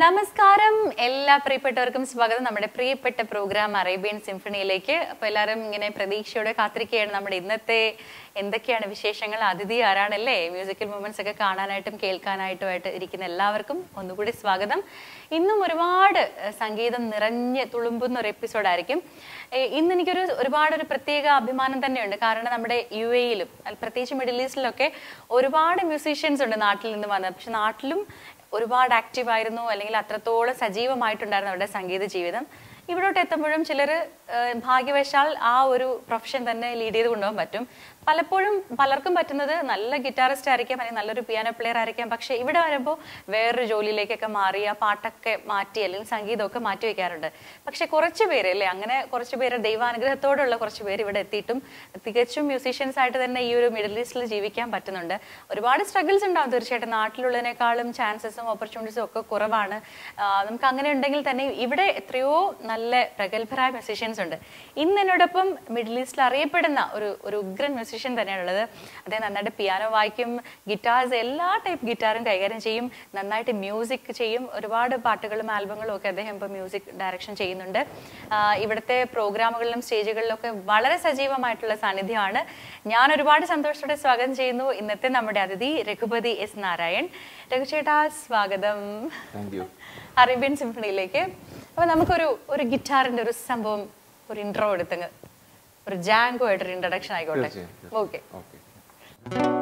നമസ്കാരം എല്ലാ പ്രിയപ്പെട്ടവർക്കും സ്വാഗതം നമ്മുടെ പ്രിയപ്പെട്ട പ്രോഗ്രാം അറേബ്യൻ സിംഫണിയിലേക്ക് അപ്പൊ എല്ലാവരും ഇങ്ങനെ പ്രതീക്ഷയോടെ കാത്തിരിക്കുകയാണ് നമ്മുടെ ഇന്നത്തെ എന്തൊക്കെയാണ് വിശേഷങ്ങൾ അതിഥി ആരാണല്ലേ മ്യൂസിക്കൽ മൂമെന്റ്സ് ഒക്കെ കാണാനായിട്ടും കേൾക്കാനായിട്ടുമായിട്ട് ഇരിക്കുന്ന എല്ലാവർക്കും ഒന്നുകൂടി സ്വാഗതം ഇന്നും ഒരുപാട് ഏഹ്, സംഗീതം നിറഞ്ഞ് തുളുമ്പുന്ന ഒരു എപ്പിസോഡായിരിക്കും ഏഹ്, ഇന്ന് എനിക്കൊരു ഒരുപാട് ഒരു പ്രത്യേക അഭിമാനം തന്നെയുണ്ട് കാരണം നമ്മുടെ യു എയിലും പ്രത്യേകിച്ച് മിഡിൽ ഈസ്റ്റിലൊക്കെ ഒരുപാട് മ്യൂസീഷ്യൻസ് ഉണ്ട് നാട്ടിൽ നിന്ന് വന്നത് പക്ഷെ നാട്ടിലും ഒരുപാട് ആക്റ്റീവ് ആയിരുന്നു അല്ലെങ്കിൽ അത്രത്തോളം സജീവമായിട്ടുണ്ടായിരുന്നു അവരുടെ സംഗീത ജീവിതം ഇവിടോട്ട് എത്തുമ്പോഴും ചിലർ ഭാഗ്യവശാൽ ആ ഒരു പ്രൊഫഷൻ തന്നെ ലീഡ് ചെയ്ത് കൊണ്ടുപോകാൻ പറ്റും പലപ്പോഴും പലർക്കും പറ്റുന്നത് നല്ല ഗിറ്റാറിസ്റ്റ് ആയിരിക്കാം അല്ലെങ്കിൽ നല്ലൊരു പിയാനോ പ്ലെയർ ആയിരിക്കാം പക്ഷെ ഇവിടെ വരുമ്പോൾ വേറൊരു ജോലിയിലേക്കൊക്കെ മാറി ആ പാട്ടൊക്കെ മാറ്റി അല്ലെങ്കിൽ സംഗീതമൊക്കെ മാറ്റി വെക്കാറുണ്ട് പക്ഷെ കുറച്ച് പേര് അല്ലേ അങ്ങനെ കുറച്ച് പേര് ദൈവാനുഗ്രഹത്തോടുള്ള കുറച്ച് പേര് ഇവിടെ എത്തിയിട്ടും തികച്ചും മ്യൂസീഷ്യൻസ് ആയിട്ട് തന്നെ ഈ ഒരു മിഡിൽ ഈസ്റ്റിൽ ജീവിക്കാൻ പറ്റുന്നുണ്ട് ഒരുപാട് സ്ട്രഗിൾസ് ഉണ്ടാവും തീർച്ചയായിട്ടും നാട്ടിലുള്ളതിനേക്കാളും ചാൻസസും ഓപ്പർച്യൂണിറ്റീസും ഒക്കെ കുറവാണ് ആ, നമുക്ക് അങ്ങനെ ഉണ്ടെങ്കിൽ തന്നെ ഇവിടെ എത്രയോ നല്ല പ്രഗത്ഭരായ മ്യൂസീഷ്യൻസ് ഉണ്ട് ഇന്ന് എന്നോടൊപ്പം മിഡിൽ ഈസ്റ്റിൽ അറിയപ്പെടുന്ന ഒരു ഒരു ഉഗ്രൻ മ്യൂസീഷ്യൻ തന്നെയാണുള്ളത് അദ്ദേഹം നന്നായിട്ട് പിയാനോ വായിക്കും ഗിറ്റാർസ് എല്ലാ ടൈപ്പ് ഗിറ്റാറും കൈകാര്യം ചെയ്യും നന്നായിട്ട് മ്യൂസിക് ചെയ്യും ഒരുപാട് പാട്ടുകളും ആൽബങ്ങളും ഒക്കെ അദ്ദേഹം ഇപ്പോൾ മ്യൂസിക് ഡയറക്ഷൻ ചെയ്യുന്നുണ്ട് ആ, ഇവിടുത്തെ പ്രോഗ്രാമുകളിലും സ്റ്റേജുകളിലും ഒക്കെ വളരെ സജീവമായിട്ടുള്ള സാന്നിധ്യമാണ് ഞാൻ ഒരുപാട് സന്തോഷത്തോടെ സ്വാഗതം ചെയ്യുന്നു ഇന്നത്തെ നമ്മുടെ അതിഥി രഘുപതി എസ് നാരായൺ രഘുചേട്ടാ സ്വാഗതം താങ്ക് യു അറേബ്യൻ സിംഫണിയിലേക്ക് അപ്പൊ നമുക്കൊരു ഒരു ഗിറ്റാറിന്റെ ഒരു സംഭവം ഒരു ഇൻട്രോ എടുത്തങ്ങ് ഒരു ജാങ്കോ ആയിട്ടൊരു ഇൻട്രഡക്ഷൻ ആയിക്കോട്ടെ തീർച്ചയായും okay okay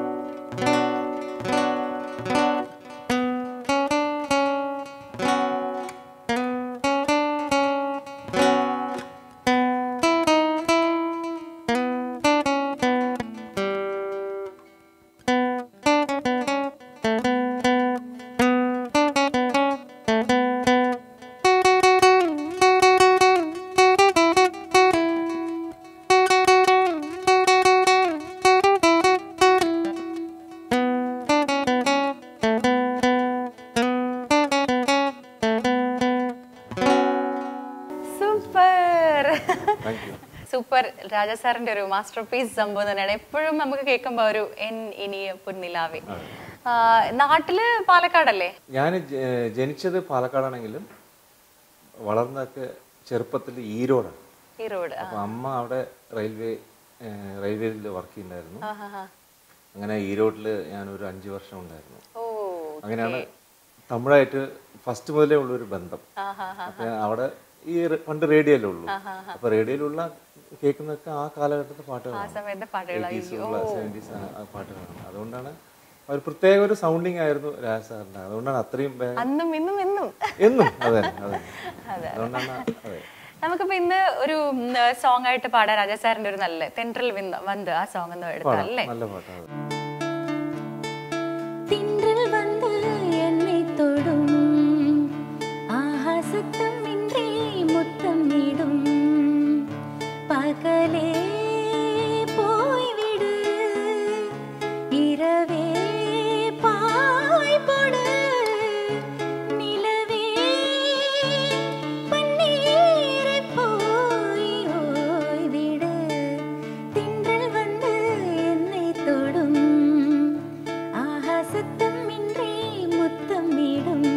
super thank you super Raja സാറിന്റെ ഒരു മാസ്റ്റർ പീസ് സംഭവം തന്നെയാണ് എപ്പോഴും നമുക്ക് കേൾക്കുമ്പോ ഒരു എൻ ഇനിയ പൊന്നിലാവേ ആ, നാട്ടില് പാലക്കാടല്ലേ ഞാൻ ജ- ജനിച്ചത് പാലക്കാടാണെങ്കിലും വളർന്നൊക്കെ ചെറുപ്പത്തിൽ ഈരോടാണ് ഈ റോഡ് അപ്പൊ അമ്മ അവിടെ റെയിൽവേ റെയിൽവേയിൽ വർക്ക് ചെയ്യുന്നുണ്ടായിരുന്നു അങ്ങനെ ഈരോഡിൽ ഞാൻ ഒരു അഞ്ചു വർഷം ഉണ്ടായിരുന്നു ഓ അങ്ങനെയാണ് തമിഴായിട്ട് ഫസ്റ്റ് മുതലേ ഉള്ള ഒരു ബന്ധം ആഹാ അപ്പൊ അവിടെ ഈ റെ- പണ്ട് റേഡിയോയിലേ ഉള്ളൂ അപ്പൊ റേഡിയോയിലുള്ള കേൾക്കുന്നതൊക്കെ ആ കാലഘട്ടത്തെ ആ പാട്ടുകളാണ് സമയത്തെ പാട്ടുകളായി എയ്റ്റീസിലുള്ള സെവൻറ്റീസ് പാട്ടുകളാണ് അതുകൊണ്ടാണ് ഒരു പ്രത്യേക ഒരു സൗണ്ടിങ് ആയിരുന്നു രാജ സാറിന്റെ അതുകൊണ്ടാണ് അത്രയും വേ- അന്നും ഇന്നും എന്നും എന്നും അതെ അതെ അതുകൊണ്ടാണ് അതെ നമുക്കിപ്പോ ഇന്ന് ഒരു സോങ് ആയിട്ട് പാടാൻ രാജാ സാറിന്റെ ഒരു നല്ല തെൻട്രൽ വിന്ന് വന്ന് ആ സോങ് ഒന്ന് എടുത്താൽ അല്ലേ നല്ല പാട്ടാണ് தின்றல் வந்து என்னை தொடும் ஆஹா சத்தமின்றி முத்தமிடும் பகலே போய்விடு இரவே பாய் போடு நிலவே பன்னீரைப் போய் ஓய்விடு தின்றல் வந்து என்னை தொடும் ஆஹா சத்தமின்றி முத்தமிடும்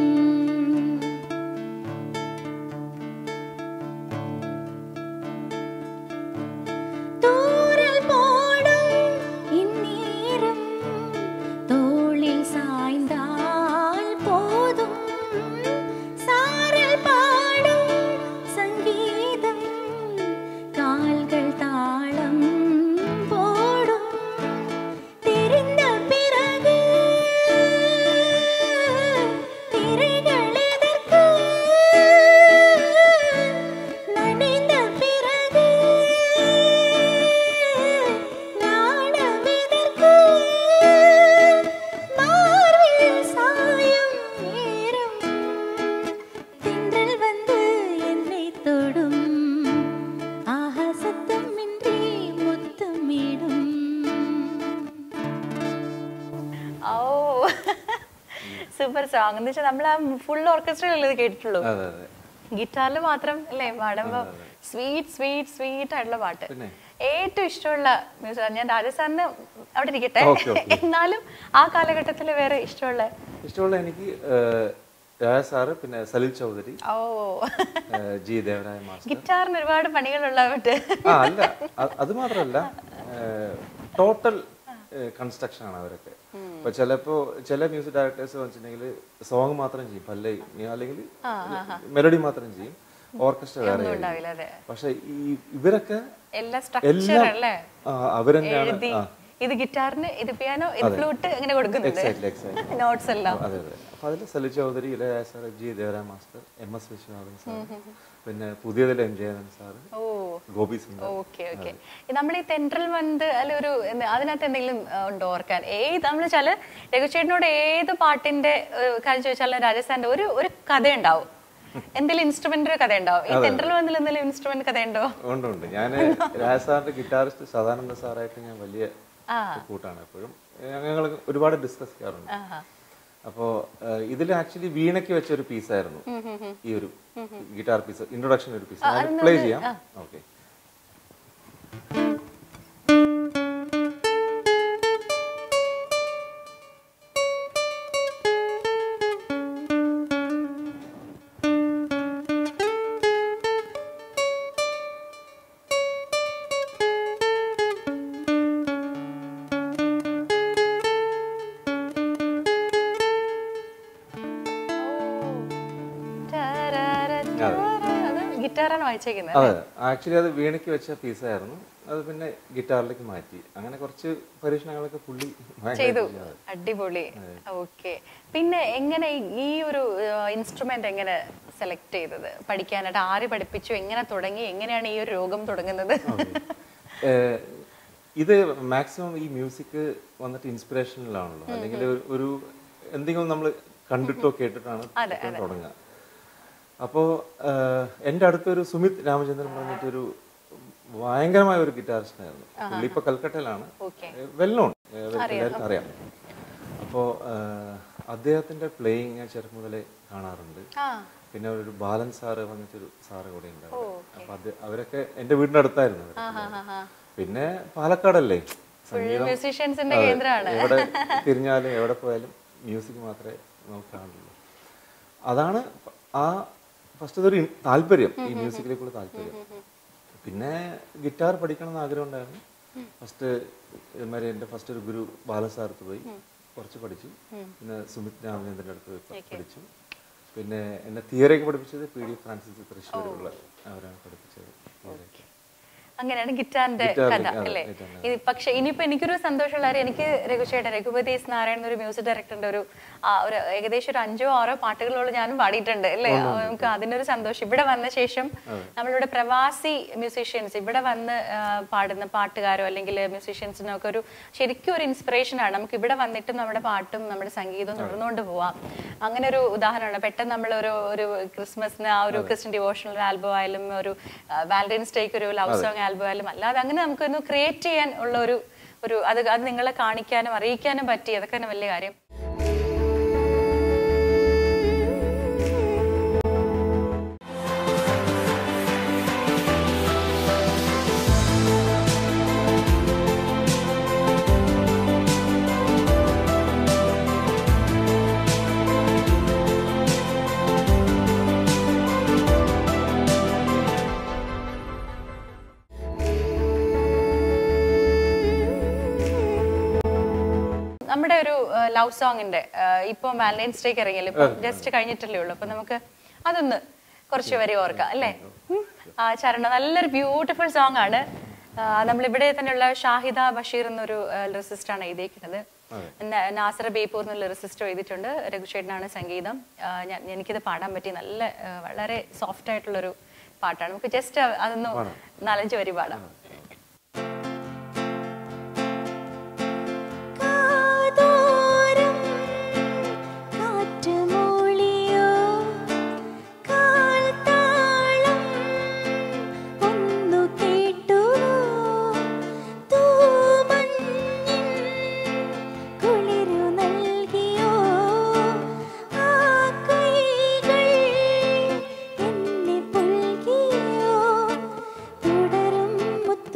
தூரல் போடும் இந்நேரம் தோளில் சாய்ந்தால் போதும் சாரல் பாடும் சங்கீதம் கால்கள் தாளம் போடும் தெரிந்த பிறகு திரைகள் எதற்கு நனைந்த பிறகு நாணம் எதற்கு மார்பில் சாயும் நேரம் தின்றல் வந்து என்னை தொடும் ஆஹா சத்தமின்றி முத்தமிடும் ഓ സൂപ്പർ സോങ് എന്ന് വെച്ചാൽ നമ്മൾ ആ ഫുൾ ഓർക്കസ്ട്രയിൽ ഇത് കേട്ടിട്ടുള്ളൂ അതെ അതെ ഗിറ്റാറിൽ മാത്രം അല്ലേ പാടുമ്പോ സ്വീറ്റ് സ്വീറ്റ് സ്വീറ്റ് ആയിട്ടുള്ള പാട്ട് പിന്നെ? ഏറ്റവും ഇഷ്ടമുള്ള മ്യൂസിക് ഞാൻ രാജസ്ഥാനിന് അവിടെ ഇരിക്കട്ടെ Okay, okay. എന്നാലും ആ കാലഘട്ടത്തിൽ വേറെ ഇഷ്ടമുള്ള ഇഷ്ടമുള്ള എനിക്ക് ഏഹ്, രാജ സാറ് പിന്നെ സലിൽ ചൗധരി ഓ ഏഹ് ജി ദേവരായ മാസ്റ്റർ ഗിറ്റാറിന് ഒരുപാട് പണികളുള്ളവട്ട് ആ അല്ല അ- അത് മാത്രമല്ല ടോട്ടൽ കൺസ്ട്രക്ഷൻ ആണ് അവരൊക്കെ ഇപ്പൊ ചിലപ്പോ ചില മ്യൂസിക് ഡയറക്ടേഴ്സ് വെച്ചിട്ടുണ്ടെങ്കിൽ സോങ് മാത്രം ചെയ്യും പല്ലേ അല്ലെങ്കിൽ മെലഡി മാത്രം ചെയ്യും ഓർക്കസ്ട്ര വേറെ ആയിരിക്കും. ഉണ്ടാവില്ല അതെ പക്ഷെ ഈ ഇവരൊക്കെ എല്ലാ സ്ട്രക്ചർ എല്ലാം അല്ലേ ആ, അവരെന്നെയാണ് എഴുതി ആ ഇത് ഗിറ്റാറിന് ഇത് പിയാനോ ഇത് ഫ്ലൂട്ട് അങ്ങനെ കൊടുക്കുന്നുണ്ട് എക്സാക്ട്ലി എക്സാക്ട്ലി നോട്ട്സ് എല്ലാം അതെ അതെ അപ്പൊ അതിൽ Salil Chowdhury Ilaya sir G Devaraya master M S Viswanathan sir പിന്നെ പുതിയതിൽ എം ജയനൻ സാർ ഓ ഗോപി സുന്ദർ ഓക്കെ ഓക്കെ നമ്മൾ ഈ തെൻട്രൽ മന്ത് അല്ല ഒരു എന്ത് അതിനകത്ത് എന്തെങ്കിലും ആ, ഉണ്ടോ ഓർക്കാൻ ഏത് നമ്മൾ വെച്ചാല് രഘുചേട്ടനോട് ഏത് പാട്ടിന്റെ ഏ, കാര്യം ചോദിച്ചാലും രാജസ്ഥാന്റെ ഒരു ഒരു കഥ ഉണ്ടാവും എന്തെങ്കിലും ഇൻസ്ട്രുമെന്റ് കഥ ഉണ്ടാവും ഈ തെൻട്രൽ മന്തിൽ എന്തെങ്കിലും ഇൻസ്ട്രുമെന്റ് കഥ ഉണ്ടോ ഉണ്ട് ഉണ്ട് ഞാൻ രാജ സാറിന്റെ ഗിറ്റാറിസ്റ്റ് സദാനന്ദ സാറായിട്ട് ഞാൻ വലിയ ആ കൂട്ടാണ് എപ്പോഴും ഞങ്ങൾ ഒരുപാട് ഡിസ്കസ് ചെയ്യാറുണ്ട് ആഹാ. അപ്പോ ഇതിൽ ആക്ച്വലി വീണയ്ക്ക് വെച്ച ഒരു പീസായിരുന്നു ഈ ഒരു ഗിറ്റാർ പീസ് ഇൻട്രൊഡക്ഷൻ ഒരു പീസ് ഞാൻ പ്ലേ ചെയ്യാം ഓക്കെ അത് ഗിറ്റാറാണ് വായിച്ചേക്കുന്നത് അതെ ആക്ച്വലി അത് വീണയ്ക്ക് വെച്ച പീസായിരുന്നു അത് പിന്നെ ഗിറ്റാറിലേക്ക് മാറ്റി അങ്ങനെ കുറച്ച് പരീക്ഷണങ്ങളൊക്കെ പുള്ളി ഭയങ്കര ചെയ്തു ചെയ്യാറ്. അടിപൊളി ഓക്കെ പിന്നെ എങ്ങനെ ഈ- ഈ ഒരു ഇൻസ്ട്രുമെന്റ് എങ്ങനെ സെലക്ട് ചെയ്തത് പഠിക്കാനായിട്ട് ആര് പഠിപ്പിച്ചു എങ്ങനെ തുടങ്ങി എങ്ങനെയാണ് ഈ ഒരു രോഗം തുടങ്ങുന്നത് ഏഹ് ഇത് മാക്സിമം ഈ മ്യൂസിക് വന്നിട്ട് ഇൻസ്പിറേഷനിലാണല്ലോ അല്ലെങ്കിൽ ഒരു- ഒരു എന്തെങ്കിലും നമ്മൾ കണ്ടിട്ടോ കേട്ടിട്ടാണ് ഇപ്പം തുടങ്ങുക അപ്പോൾ എൻ്റെ അടുത്തൊരു സുമിത് രാമചന്ദ്രൻ പറഞ്ഞിട്ടൊരു ഭയങ്കരമായ ഒരു ഗിറ്റാറിസ്റ്റ് ആയിരുന്നു പുള്ളി ഇപ്പൊ കൽക്കട്ടയിലാണ് ഓക്കെ വെൽ നോൺ എല്ലാവർക്കും അറിയാം അപ്പോൾ അദ്ദേഹത്തിന്റെ പ്ലേയിങ് ഞാൻ ചെറുപ്പം മുതലേ കാണാറുണ്ട് ആ പിന്നെ ഒരു ബാലൻ സാറ് വന്നിട്ടൊരു സാറ് കൂടെ ഉണ്ടായിരുന്നു അപ്പൊ അത് അവരൊക്കെ എന്റെ വീടിന്റെ അടുത്തായിരുന്നു അവര്. ആ, ആ. പിന്നെ പാലക്കാടല്ലേ സംഗീതം മ്യൂസീഷ്യൻസിന്റെ അതെ. കേന്ദ്രമാണ് എവിടെ തിരിഞ്ഞാലും എവിടെ പോയാലും മ്യൂസിക് മാത്രമേ നമുക്ക് കാണുള്ളൂ അതാണ് ആ ഫസ്റ്റ് ഒരു ഇൻ- താല്പര്യം ഈ മ്യൂസിക്കിലേക്കുള്ള താല്പര്യം പിന്നെ ഗിറ്റാർ പഠിക്കണം എന്ന് ആഗ്രഹം ഉണ്ടായിരുന്നു ഫസ്റ്റ് ഇതുമാതിരി എൻ്റെ ഫസ്റ്റ് ഒരു ഗുരു ബാലസാർത്ത് പോയി കുറച്ച് പഠിച്ചു പിന്നെ സുമിത് രാമചന്ദ്രൻ്റെ അടുത്ത് പോയി പ- പഠിച്ചു പിന്നെ എന്നെ തിയറിയൊക്കെ പഠിപ്പിച്ചത് പി ഡി ഫ്രാൻസിസ് തൃശ്ശൂരുള്ള അവരാണ് പഠിപ്പിച്ചത് theory. അങ്ങനെയാണ് ഗിറ്റാറിന്റെ ഗിറ്റാറിന്റെ, കഥ അതെ, അല്ലേ ഗിറ്റാറിന്റെ ഇത് പക്ഷെ ഇനിയിപ്പോ എനിക്കൊരു സന്തോഷമുള്ള കാര്യം എനിക്ക് രഘുചേട്ടൻ രഘുപതി എസ് നാരായണൻ ഒരു മ്യൂസിക് ഡയറക്ടറിന്റെ ഒരു ആ, ഒരു ഏകദേശം ഒരു അഞ്ചോ ആറോ പാട്ടുകളോളം ഞാനും പാടിയിട്ടുണ്ട് അല്ലേ ആ, നമുക്ക് അതിനൊരു സന്തോഷം ഇവിടെ വന്ന ശേഷം നമ്മളിവിടെ പ്രവാസി മ്യൂസീഷ്യൻസ് ഇവിടെ വന്ന് ആ, പാടുന്ന പാട്ടുകാരോ അല്ലെങ്കിൽ മ്യൂസീഷ്യൻസിനോ ഒക്കെ ഒരു ശരിക്കും ഒരു ഇൻസ്പിറേഷൻ ആണ് നമുക്ക് ഇവിടെ വന്നിട്ടും നമ്മുടെ പാട്ടും നമ്മുടെ സംഗീതവും തുടർന്നുകൊണ്ട് പോവാം അങ്ങനെ ഒരു ഉദാഹരണമാണ് പെട്ടെന്ന് നമ്മൾ ഒരു ഒരു ക്രിസ്മസിന് ആ ഒരു ക്രിസ്ത്യൻ ഡിവോഷണൽ ആൽബം ആയാലും ഒരു വാലന്റൈൻസ് ഡേക്ക് ഒരു ലവ് സോങ് ആൽബം ആയാലും അല്ലാതെ അങ്ങനെ നമുക്കൊന്ന് ക്രിയേറ്റ് ചെയ്യാൻ ഉള്ള ഒരു ഒരു അത് അത് നിങ്ങളെ കാണിക്കാനും അറിയിക്കാനും പറ്റി അതൊക്കെ തന്നെ വലിയ കാര്യം നമ്മുടെ ഒരു ലവ് സോങ്ങിന്റെ ഇപ്പൊ വാലന്റൈൻസ് ഡേക്ക് ഇറങ്ങിയല്ലോ ഇപ്പൊ ജസ്റ്റ് കഴിഞ്ഞിട്ടല്ലേ ഉള്ളൂ അപ്പൊ നമുക്ക് അതൊന്ന് കുറച്ച് വരെ ഓർക്കാം അല്ലേ ഉം. ആ ചരണം നല്ലൊരു ബ്യൂട്ടിഫുൾ സോങ് ആണ് ആ, നമ്മളിവിടെ തന്നെയുള്ള ഷാഹിദ ബഷീർ എന്നൊരു ലിറിസിസ്റ്റ് ആണ് എഴുതിയിരിക്കുന്നത് ന- നാസർ ബേപ്പൂർ എന്നുള്ള ലിറിസിസ്റ്റ് എഴുതിയിട്ടുണ്ട് രഘുചേട്ടനാണ് സംഗീതം ആ, ഞാൻ എനിക്കിത് പാടാൻ പറ്റി നല്ല ആ, വളരെ സോഫ്റ്റ് ആയിട്ടുള്ളൊരു പാട്ടാണ് നമുക്ക് ജസ്റ്റ് അതൊന്ന് നാലഞ്ച് വരി പാടാം കാതോരം കാറ്റുമൂളിയോ കാൽത്താളം ഒന്നു കേട്ടുവോ തൂമഞ്ഞിൻ കുളിരു നൽകിയോ ആ കൈകൾ എന്നെ പുൽകിയോ തുടരും മുത്ത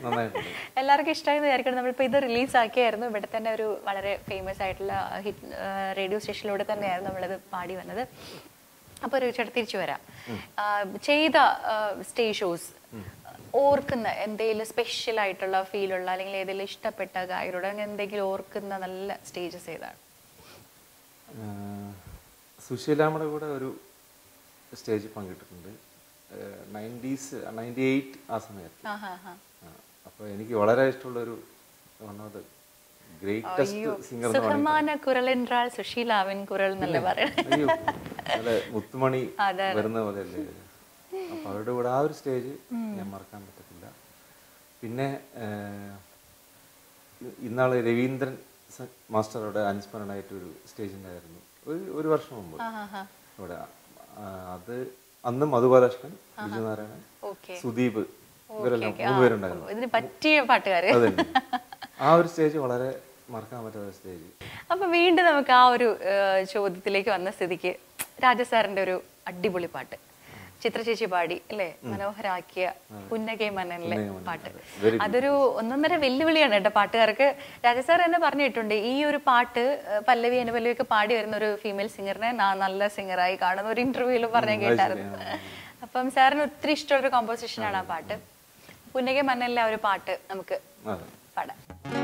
നന്നായിട്ടുണ്ട് എല്ലാവർക്കും ഇഷ്ടമായെന്ന് വിചാരിക്കണം നമ്മളിപ്പോൾ ഇത് റിലീസ് ആക്കിയായിരുന്നു ഇവിടെ തന്നെ ഒരു വളരെ ഫേമസ് ആയിട്ടുള്ള ഹിറ്റ് റേഡിയോ സ്റ്റേഷനിലൂടെ തന്നെയായിരുന്നു നമ്മളിത് പാടി വന്നത് അപ്പോൾ ഒരു ചേട്ടാ തിരിച്ചു വരാം ആ, ചെയ്ത സ്റ്റേജ് ഷോസ് ഓർക്കുന്ന എന്തെങ്കിലും സ്പെഷ്യൽ ആയിട്ടുള്ള ഫീലുള്ള അല്ലെങ്കിൽ ഏതെങ്കിലും ഇഷ്ടപ്പെട്ട ഗായകരോട് അങ്ങനെ എന്തെങ്കിലും ഓർക്കുന്ന നല്ല സ്റ്റേജസ് ഏതാണ് ആഹ് സുശീലാമ്മയുടെ കൂടെ ഒരു സ്റ്റേജിൽ പങ്കിട്ടിട്ടുണ്ട് നയൻറ്റീസ് നയൻറ്റി എയ്റ്റ് ആ സമയത്ത് ആഹാ, ആഹാ. അപ്പോൾ എനിക്ക് വളരെ ഇഷ്ടമുള്ള ഒരു വൺ ഓഫ് ദ ഗ്രേറ്റസ്റ്റ് അയ്യോ സിംഗർ സുഖമാന കുരൽ എന്നാൽ സുശീലാവൻ കുരൽ എന്നല്ലേ പറയണത് അയ്യോ നല്ല മുത്തുമണി അതെ, വരുന്ന പോലെ അല്ലേ അപ്പൊ അവരുടെ കൂടെ ആ ഒരു സ്റ്റേജ് ഞാൻ മറക്കാൻ പറ്റത്തില്ല പിന്നെ ആഹ്, ഇ- ഇന്നാള് രവീന്ദ്രൻ സ- മാസ്റ്ററുടെ അനുസ്മരണമായിട്ട് ഒരു സ്റ്റേജ് ഉണ്ടായിരുന്നു ഒരു ഒരു വർഷം മുമ്പ് ആഹാ. ഇവിടെ ആ, അത് അന്ന് മധുബാലകൃഷ്ണൻ ബിജു നാരായണൻ ഓക്കെ സുദീപ് ഇവരെല്ലാം മൂന്ന് പേരുണ്ടായിരുന്നു ഇതിന് പറ്റിയ പാട്ടുകാര് അതെ ആ ഒരു സ്റ്റേജ് വളരെ മറക്കാൻ പറ്റാത്ത സ്റ്റേജ് അപ്പൊ വീണ്ടും നമുക്ക് ആ ഒരു ഏഹ്, ചോദ്യത്തിലേക്ക് വന്ന സ്ഥിതിക്ക് രാജസാറിന്റെ ഒരു അടിപൊളി പാട്ട് ചിത്ര ചേച്ചി പാടി അല്ലേ മനോഹരാക്കിയ പുന്നകൈ മനനിലെ പുന്നകൈ മനൻ, പാട്ട് അതെ. Very അതൊരു ഒന്നൊന്നര വെല്ലുവിളിയാണ് കേട്ടോ പാട്ടുകാർക്ക് രാജസാർ തന്നെ പറഞ്ഞിട്ടുണ്ട് ഈ ഒരു പാട്ട് ഏഹ്, പല്ലവി അനുപല്ലവി ഒക്കെ പാടി വരുന്ന ഒരു ഫീമെയിൽ സിംഗറിനെ ഞാൻ നല്ല സിംഗറായി കാണുന്ന ഒരു ഇന്റർവ്യൂവിൽ പറഞ്ഞ അത് കേട്ടായിരുന്നു അപ്പം സാറിന് ഒത്തിരി ഇഷ്ടമുള്ള ഒരു കോമ്പോസിഷനാണ് ആ പാട്ട് പുന്നകൈ മനനിലെ ആ ഒരു പാട്ട് നമുക്ക് അതെ പാടാം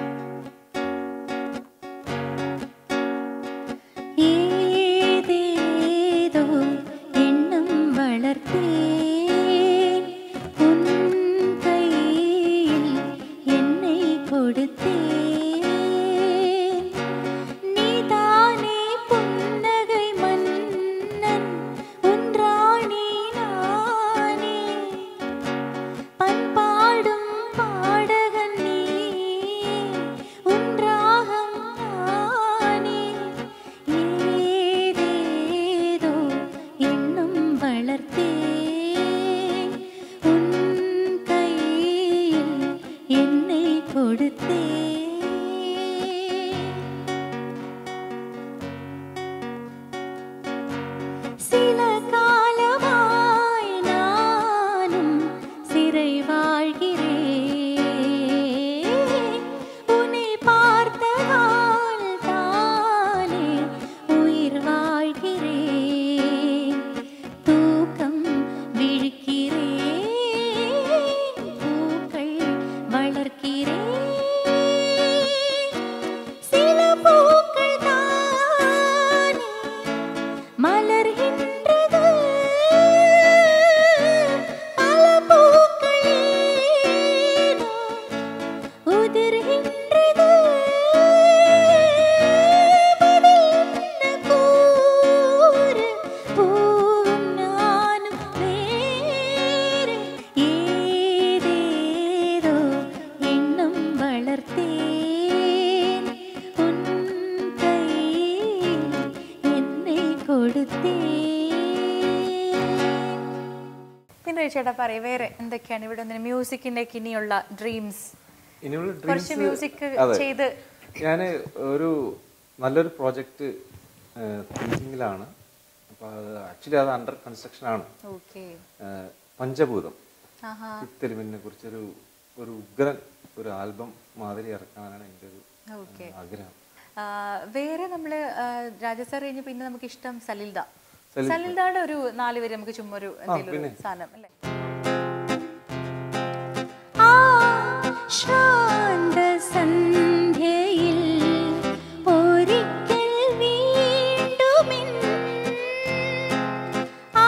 ഏതേതോ എണ്ണം വളർത്തേൻ ഉൻ കൈയിൽ என்னை கொடுத்தேன் நீதானே புன்னகை மன்னன் உன்றாணி நானே பண்பாடும் பாடகன் நீ உன்றாகம் நானே ஏதேதோ எண்ணம் வளர்த்தேன் உன் கையில் என்னை கொடுத்தேன் சில காலமாய் நானும் சிறை வாழ்கிறேன் உன்னை பார்த்ததால் தானே உயிர் வாழ்கிறேன் தூக்கம் விழிக்கிறேன் பூக்கள் வளர்க்கிறேன் சில பூக்கள் தானே மலர்கின்றது பல பூக்கள் ஏனோ உதிர்கின்றது பதில் என்ன கூறு பூவும் நானும் வேறு ஏதேதோ எண்ணம் வளர்த்தேன் உன் கையில் என்னை കൊടുത്തേൻ പിന്നെ ചേട്ടാ പറയൂ വേറെ എന്തൊക്കെയാണ് ഇവിടെ മ്യൂസിക്കിന്റെ ഇനിയുള്ള ഡ്രീംസ് ഇനിയുള്ള കുറച്ച് ഡ്രീംസ് മ്യൂസിക് ചെയ്ത് ഞാൻ ഒരു നല്ലൊരു പ്രോജക്റ്റ് തിങ്കിങ്ങിലാണ് അപ്പോൾ അത് ആക്ച്വലി അത് അണ്ടർ കൺസ്ട്രക്ഷൻ ആണ് ഓക്കെ ഏഹ്, പഞ്ചഭൂതം ആഹാ ഫിഫ്ത് കുറിച്ചൊരു ഒരു ഉഗ്രൻ ഒരു ആൽബം മാതിരി ഇറക്കാനാണ് എൻ്റെ ഒരു ഓക്കെ ഏഹ്, ആഗ്രഹം വേറെ നമ്മള് ആ, രാജസാർ കഴിഞ്ഞ് പിന്നെ നമുക്ക് ഇഷ്ടം സലിൽദ സലിൽ- സലിൽദയുടെ ഒരു നാല് പേര് നമുക്ക് ചുമ്മാ ഒരു എന്തെങ്കിലും ഒരു സാധനം അല്ലേ ആ ശാന്ത സന്ധ്യയിൽ ഒരിക്കൽ വീണ്ടുമിൻ ആ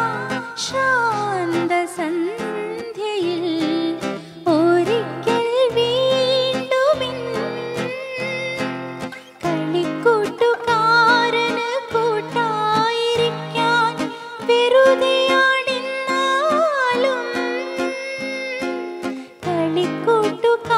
ശാന്ത സന്ധ്യയിൽ ഒരിക്കൽ വീണ്ടുമിൻ കളിക്കൂട്ടുകാരന് കൂട്ടായിരിക്കാൻ വെറുതെയാണെന്നാലും കളിക്കൂട്ടുകാരന്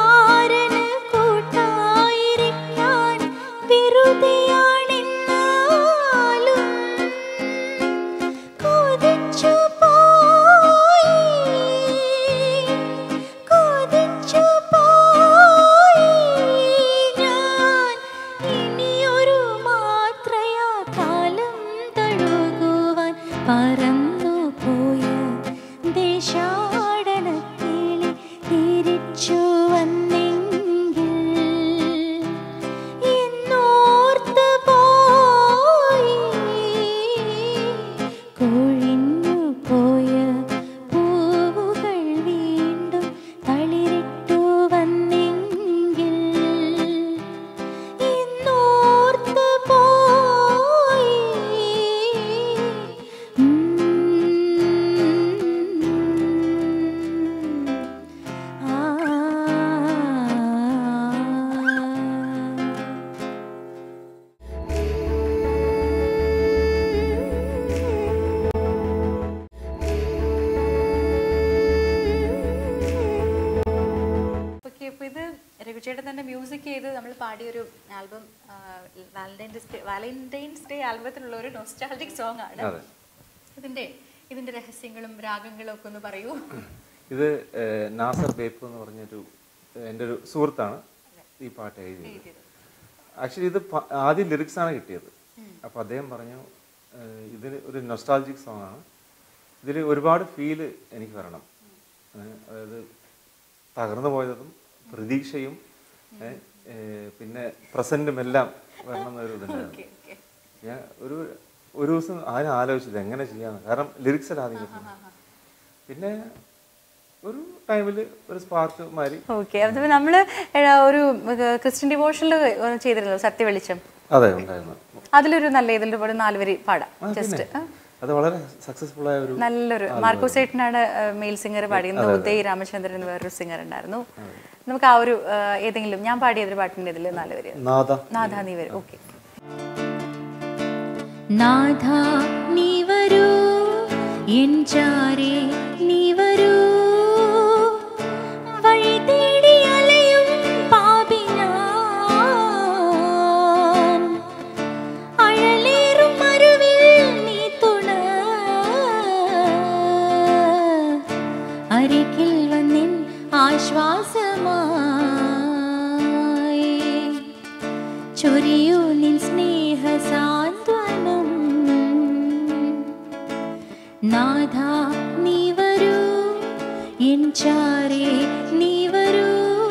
മ്യൂസിക് ചെയ്ത് നമ്മൾ പാടിയൊരു album Valentine's day Valentine's day ആൽബത്തിലുള്ള ഒരു നൊസ്റ്റാൾജിക് സോങ് ആണ് അതെ ഇതിന്റെ ഇതിന്റെ രഹസ്യങ്ങളും രാഗങ്ങളും ഒക്കെ ഒന്ന് പറയൂ ഇത് ഏഹ്, നാസർ ബേപ്പ് എന്ന് പറഞ്ഞൊരു ഏഹ്, എൻ്റെ ഒരു സുഹൃത്താണ് ഈ പാട്ട് എഴുതിയത് ആക്ച്വലി ഇത് പ- ആദ്യം ലിറിക്സ് ആണ് കിട്ടിയത് അപ്പോൾ അദ്ദേഹം പറഞ്ഞു ഏഹ്, ഇതിന് ഒരു നൊസ്റ്റാൾജിക് സോങ് ആണ് ഇതിൽ ഒരുപാട് ഫീല് എനിക്ക് വരണം ഏഹ്, അതായത് തകർന്നു പോയതും പ്രതീക്ഷയും ഏഹ്, ഏഹ്, പിന്നെ പ്രസന്റും എല്ലാം വരണം എന്നൊരു ഇതുണ്ടായിരുന്നു ഞാൻ ഒരു ഒരു ദിവസം ആരും ആലോചിച്ചത് എങ്ങനെ ചെയ്യാന്ന് കാരണം ലിറിക്സ് അല്ല ആദ്യം കിട്ടുന്നത് പിന്നെ ഒരു ടൈമിൽ ഒരു സ്പാർക്ക് മാറി ഓക്കെ അതിപ്പോ നമ്മള് എടാ, ഒരു ഏർ, ക്രിസ്ത്യൻ ഡിവോഷനിൽ ചെയ്തിരുന്നല്ലോ സത്യവെളിച്ചം അതെ ഉണ്ടായിരുന്നു അതിലൊരു നല്ല ഇതിൽ ഒരു നാല് വരി പാടാം ആ, ജസ്റ്റ് പിന്നെ അത് വളരെ സക്സസ്ഫുൾ ആയ ഒരു നല്ലൊരു മാർക്കോസ് ഏട്ടനാണ് മെയിൽ സിംഗർ പാടിയത് ഉദയ് രാമചന്ദ്രൻ എന്ന് വേറൊരു സിംഗർ ഉണ്ടായിരുന്നു നമുക്ക് ആ ഒരു ഏർ, ഏതെങ്കിലും ഞാൻ പാടിയതൊരു പാട്ടിന്റെ ഇതിൽ നാല് വരി നാദ നാഥ നീ വരും ഓക്കെ നാഥ നീ വരൂ എൻ ചാരേ നീ വരൂ വഴി തേടി അലയും പാപി ഞാൻ അഴലേറും മരുവിൽ നീ തുണ അരികിൽ വന്നിൻ ആശ്വാസമായി ചൊരിയൂ നിൻ സ്നേഹ സാന്ത്വനം നാഥ നീ വരൂ എൻ ചാരേ നീ വരൂ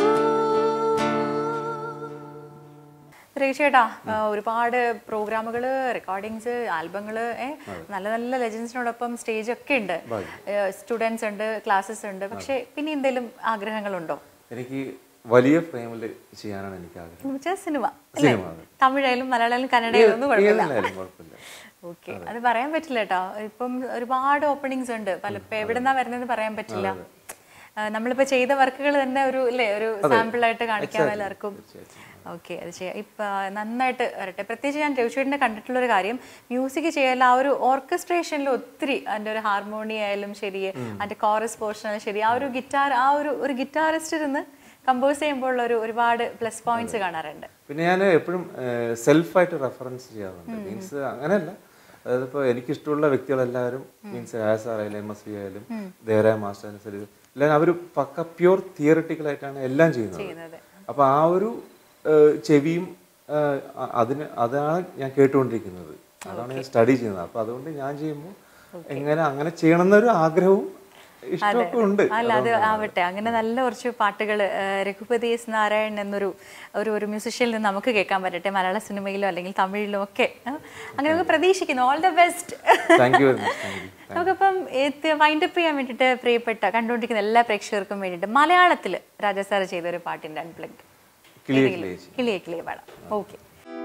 ചേട്ടാ ഒരുപാട് പ്രോഗ്രാമുകൾ റെക്കോർഡിങ്സ് ആൽബങ്ങൾ നല്ല നല്ല ലെജൻസിനോടൊപ്പം സ്റ്റേജ് ഒക്കെ ഉണ്ട് സ്റ്റുഡൻസ് ഉണ്ട് ക്ലാസ്സസ് ഉണ്ട് പക്ഷെ പിന്നെ എന്തെങ്കിലും ആഗ്രഹങ്ങളുണ്ടോ എനിക്ക് വലിയ ഫ്രെയിമിൽ ചെയ്യാനാണ് എനിക്ക് ആഗ്രഹം എന്ന് വെച്ചാൽ സിനിമ അല്ലേ സിനിമ, അതെ. തമിഴായാലും മലയാളമായാലും കന്നഡയായാലും ഒന്നും കുഴപ്പമില്ല ഏതിലായാലും കുഴപ്പമില്ല ഓക്കെ അത് പറയാൻ പറ്റില്ല കേട്ടോ ഇപ്പം ഒരുപാട് ഓപ്പണിങ്സ് ഉണ്ട് പല ഇപ്പൊ എവിടെന്നാ വരുന്നതെന്ന് പറയാൻ പറ്റില്ല ആ, നമ്മളിപ്പോ ചെയ്ത വർക്കുകൾ തന്നെ ഒരു അല്ലേ ഒരു സാമ്പിൾ ആയിട്ട് കാണിക്കാം എല്ലാവർക്കും ഓക്കെ അത് ചെയ്യാം ഇപ്പൊ നന്നായിട്ട് വരട്ടെ പ്രത്യേകിച്ച് ഞാൻ രവിചേട്ടനെ കണ്ടിട്ടുള്ള ഒരു കാര്യം മ്യൂസിക് ചെയ്യാൻ ആ ഒരു ഓർക്കസ്ട്രേഷനിൽ ഒത്തിരി അതിന്റെ ഒരു ഹാർമോണി ആയാലും ശരി അതിന്റെ കോറസ് പോർഷൻ ആയാലും ശരി ആ ഒരു ഗിറ്റാർ ആ ഒരു ഒരു ഗിറ്റാറിസ്റ്റ് ഇരുന്ന് കമ്പോസ് ചെയ്യുമ്പോൾ ഉള്ള ഒരു ഒരുപാട് പ്ലസ് പോയിന്റ്സ് കാണാറുണ്ട് പിന്നെ ഞാൻ എപ്പോഴും സെൽഫായിട്ട് റെഫറൻസ് ചെയ്യാറുണ്ട് മീൻസ് അങ്ങനെയല്ല അതായത് ഇപ്പോൾ എനിക്കിഷ്ടമുള്ള വ്യക്തികളെല്ലാവരും മീൻസ് ആസ് ആയാലും എം എസ് വി ആയാലും ദേവരായ മാസ്റ്റർ ആയാലും ശരി എല്ലാവരും അവർ പക്ക പ്യൂർ തിയറട്ടിക്കൽ ആയിട്ടാണ് എല്ലാം ചെയ്യുന്നത് ചെയ്യുന്നത്. അപ്പൊ ആ ഒരു ഏഹ്, ചെവിയും ഏഹ്, അ- അതിന് അതാണ് ഞാൻ കേട്ടുകൊണ്ടിരിക്കുന്നത് അതാണ് ഞാൻ സ്റ്റഡി ചെയ്യുന്നത് അപ്പൊ അതുകൊണ്ട് ഞാൻ ചെയ്യുമ്പോൾ എങ്ങനെ അങ്ങനെ ചെയ്യണം എന്നൊരു ആഗ്രഹവും ഇഷ്ടമൊക്കെ ഉണ്ട് അല്ല അത് ആവട്ടെ അങ്ങനെ നല്ല കുറച്ച് പാട്ടുകൾ രഘുപതി എസ് നാരായൺ എന്നൊരു ഒരു ഒരു മ്യൂസിഷ്യനിൽ നിന്ന് നമുക്ക് കേൾക്കാൻ പറ്റട്ടെ മലയാള സിനിമയിലോ അല്ലെങ്കിൽ തമിഴിലോ ഒക്കെ ആ, അങ്ങനെ നമുക്ക് പ്രതീക്ഷിക്കുന്നു all the best thank you very much thank you നമുക്കപ്പം വൈൻഡപ്പ് ചെയ്യാൻ വേണ്ടിയിട്ട് പ്രിയപ്പെട്ട കണ്ടുകൊണ്ടിരിക്കുന്ന എല്ലാ പ്രേക്ഷകർക്കും വേണ്ടിയിട്ട് മലയാളത്തിൽ രാജാ സാർ ചെയ്ത ഒരു പാട്ടിന്റെ അൺപ്ലഗ് കിളിയെ കിളിയെ കിളിയെ കിളിയെ പാടാം ഓക്കെ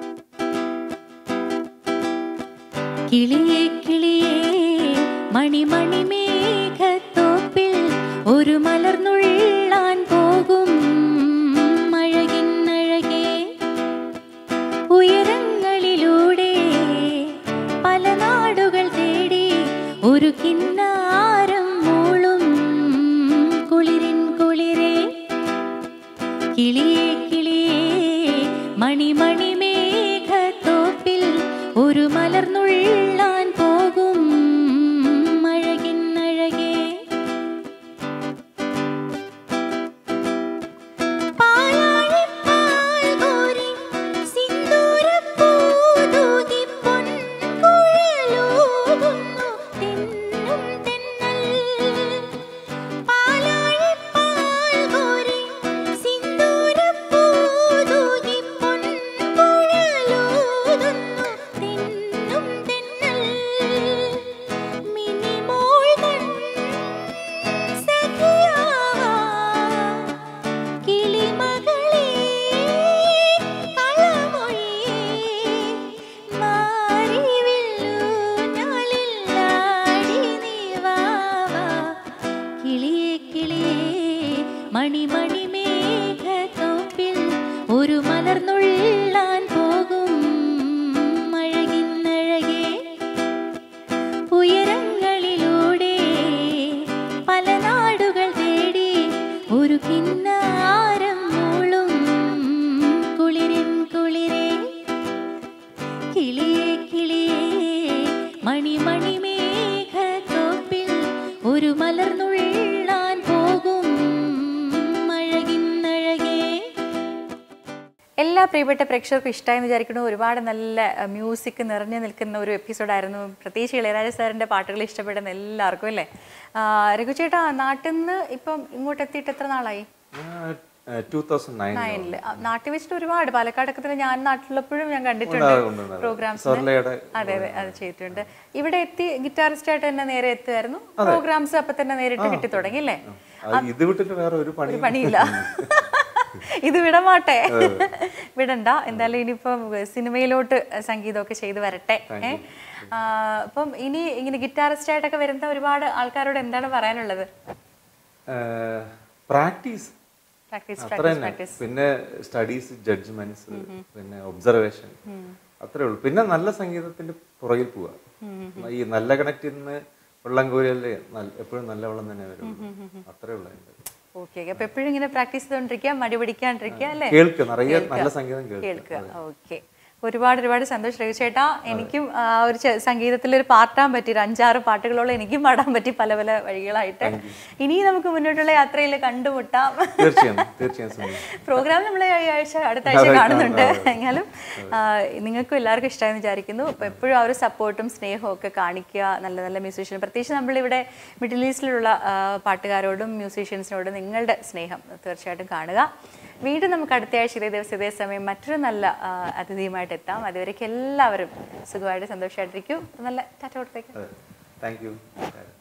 കിളിയേ കിളിയേ മണിമണി മേഘത്തോപ്പിൽ ഒരു മലർന്നുള്ളാൻ പോകും അഴകിൻ അഴകേ ഉയരങ്ങളിലൂടെ പല നാടുകൾ തേടി ഒരു കിന്നാരം മൂളും കുളിരിൻ കുളിരേ കിളിയേ കിളിയേ മണിമണി മേഘത്തോപ്പിൽ ഒരു മലർന്നുള്ളാൻ പോകും അഴകിൻ അഴകേ പാലാഴിപ്പാൽ കോരി സിന്ദൂരപ്പൂതൂകി പൊൻകുഴലൂതുന്നു തെന്നും മണിമണിമേഘത്തോപ്പിൽ ഒരു മലർന്നുള്ളാൻ പോകും അഴകിന്നഴകേ എല്ലാ പ്രിയപ്പെട്ട പ്രേക്ഷകർക്കും ഇഷ്ടമായെന്ന് വിചാരിക്കുന്നു ഒരുപാട് നല്ല മ്യൂസിക് നിറഞ്ഞു നിൽക്കുന്ന ഒരു എപ്പിസോഡായിരുന്നു പ്രത്യേകിച്ച് ഇളയരാജ സാറിൻ്റെ പാട്ടുകൾ ഇഷ്ടപ്പെടുന്ന എല്ലാവർക്കും അല്ലേ ആ, രഘു ചേട്ടാ നാട്ടിൽ നിന്ന് ഇപ്പം ഇങ്ങോട്ട് എത്തിയിട്ട് എത്ര നാളായി ടൂ തൗസൻഡ് നയൻ നയനില് ആ, നാട്ടിൽ വെച്ചിട്ട് ഒരുപാട് പാലക്കാടൊക്കെ തന്നെ ഞാൻ നാട്ടിലുള്ളപ്പോഴും ഞാൻ കണ്ടിട്ടുണ്ട് ഉണ്ടാകും, ഉണ്ടാകും. പ്രോഗ്രാംസ് സ്വർലയുടെ അതെ അതെ അത് ചെയ്തിട്ടുണ്ട് ഇവിടെ എത്തി ഗിറ്റാറിസ്റ്റ് ആയിട്ട് തന്നെ നേരെ എത്തുമായിരുന്നു പ്രോഗ്രാംസ് അപ്പൊ തന്നെ നേരിട്ട് കിട്ടി തുടങ്ങി അല്ലേ അത് ഇത് വിട്ടിട്ട് വേറെ ഒരു പണി ഒരു പണിയില്ല ഇത് വിടമാട്ടെ വിടണ്ട എന്തായാലും ഇനിയിപ്പം സിനിമയിലോട്ട് സംഗീതമൊക്കെ ചെയ്ത് വരട്ടെ ഏ? ആ, അപ്പം ഇനി ഇങ്ങനെ ഗിറ്റാറിസ്റ്റ് ആയിട്ടൊക്കെ വരുന്ന ഒരുപാട് ആൾക്കാരോട് എന്താണ് പറയാനുള്ളത് പ്രാക്ടീസ് പ്രാക്ടീസ് അത്ര തന്നെ പിന്നെ സ്റ്റഡീസ് ജഡ്ജ്മെന്റ്സ് പിന്നെ ഒബ്സർവേഷൻ അത്രേ ഉള്ളൂ പിന്നെ നല്ല സംഗീതത്തിന്റെ പുറകിൽ പോവുക ഈ നല്ല കണക്റ്റിൽ നിന്ന് വെള്ളം കോരിയല്ലേ എപ്പോഴും നല്ല വെള്ളം തന്നെ വരും അത്രേ ഉള്ളൂ അതിന്റെ ഓക്കെ അപ്പൊ എപ്പോഴും ഇങ്ങനെ പ്രാക്ടീസ് ചെയ്തോണ്ടിരിക്കുക മടി പിടിക്കാണ്ടിരിക്കുക അല്ലേ കേൾക്കുക നിറയെ നല്ല സംഗീതം കേൾക്കുക കേൾക്കുക ഓക്കെ ഒരുപാട് ഒരുപാട് സന്തോഷം രഘു ചേട്ടാ എനിക്കും ആ ഒരു ചെ- സംഗീതത്തിലൊരു പാട്ടാൻ പറ്റി ഒരു അഞ്ചാറ് പാട്ടുകളോളം എനിക്കും പാടാൻ പറ്റി പല പല വഴികളായിട്ട് ഇനി നമുക്ക് മുന്നോട്ടുള്ള യാത്രയിൽ കണ്ടുമുട്ടാം തീർച്ചയായും തീർച്ചയായും സുനിൽ പ്രോഗ്രാം നമ്മൾ ഈ ആഴ്ച അടുത്ത ആഴ്ച കാണുന്നുണ്ട് എങ്കിലും ആ, നിങ്ങൾക്കും എല്ലാവർക്കും ഇഷ്ടമായെന്ന് വിചാരിക്കുന്നു അപ്പോൾ എപ്പോഴും ആ ഒരു സപ്പോർട്ടും സ്നേഹവും ഒക്കെ കാണിക്കുക നല്ല നല്ല മ്യൂസീഷ്യൻ പ്രത്യേകിച്ച് നമ്മളിവിടെ മിഡിൽ ഈസ്റ്റിലുള്ള ആ, പാട്ടുകാരോടും മ്യൂസീഷ്യൻസിനോടും നിങ്ങളുടെ സ്നേഹം തീർച്ചയായിട്ടും കാണുക വീണ്ടും നമുക്ക് അടുത്ത ആഴ്ച ഇതേ ദിവസം ഇതേ സമയം മറ്റൊരു നല്ല ആ, അതിഥിയുമായിട്ട് എത്താം അതുവരേക്കും എല്ലാവരും സുഖമായിട്ട് സന്തോഷമായിട്ടിരിക്കും നല്ല ടാറ്റ കൊടുത്തേക്ക് താങ്ക് യു